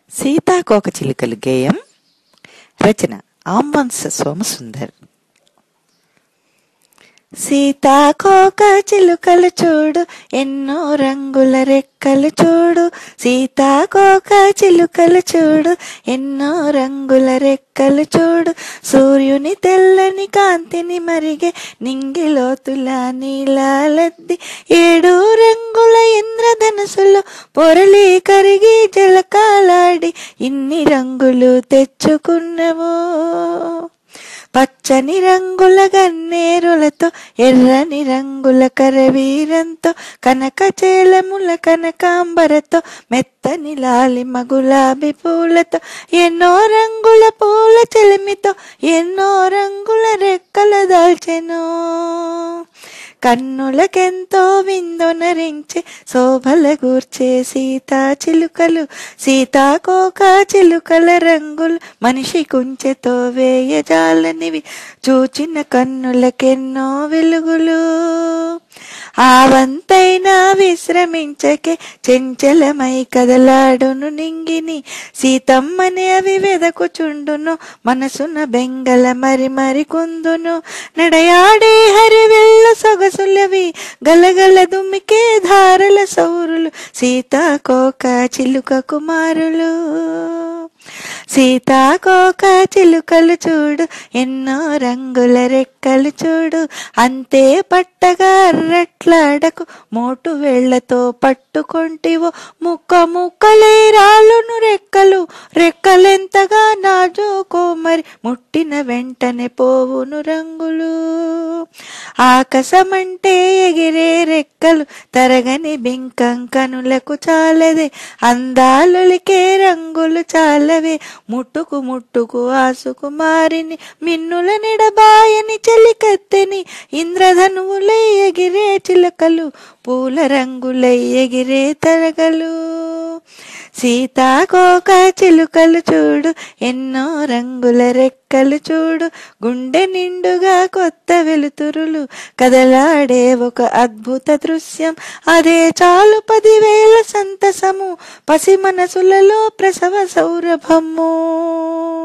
సీతాకోక చిలుకలు గేయం రచన ఆంబంస సోమసుందర్ సీతాకోక చిలుకలు చూడు ఎన్నో రంగుల రెక్కలు చూడు సీతాకోక చిలుకలు చూడు ఎన్నో రంగుల రెక్కలు చూడు సూర్యుని తెల్లని కాంతిని మరిగే నింగిలోతుల నీలాలద్ది ఏడు రంగుల ఇంద్రధనుసులు పొరలి కరిగి జలకాలాడి ఇన్ని రంగులు తెచ్చుకున్నవో పచ్చని రంగుల గన్నేరులతో ఎర్రని రంగుల కరవీరంతో కనక చేలముల కనకాంబరతో మెత్తని లాలిమ గులాబీ పూలతో ఎన్నో రంగుల పూల చెలిమితో ఎన్నో రంగుల రెక్కల దాల్చెను కన్నులకెంతో విందొనరించే శోభల గూర్చే సీతా చిలుకలు సీతాకోక చిలుకల రంగులు మనిషి కుంచెతో వేయజాలనివి చూచిన కన్నులకెన్నో వెలుగులు ఆవంతైనా విశ్రమించకే చెంచలమై కదలాడును నింగిని సీతమ్మని అవి వెదకుచుండును మనసున బెంగల మరి మరి కుందును నడయాడే హరివెల్ల సొగసులవి గలగల దుమ్మికే ధారల సౌరులు సీతాకోక చిలుక కుమారులు సీతాకోక చిలుకలు చూడు ఎన్నో రంగుల రెక్కలు చూడు అంతే పట్టగా అర్రట్లాడకు మోటు వేళ్లతో పట్టుకొంటివో ముక్క ముక్కలే రాళ్ళును రెక్కలు రెక్కలెంతగా నాజోకో మరి ముట్టిన వెంటనే పోవును రంగులు ఆకాశమంటే ఎగిరే రెక్కలు తరగని బింకం కనులకు చాలదే అందాలులికే రంగులు చాలవే ముట్టుకు ముట్టుకు ఆసుకు మారిని మిన్నుల నిడబాయని చెలికత్తెని ఇంద్రధనువులై ఎగిరే చిలకలు పూల రంగులై ఎగిరే తరగలు సీతాకోక చిలుకలు చూడు ఎన్నో రంగుల రెక్కలు చూడు గుండె నిండుగా కొత్త వెలుతురులు కదలాడే ఒక అద్భుత దృశ్యం అదే చాలు పదివేల సంతసము పసి మనసులలో ప్రసవ సౌరభము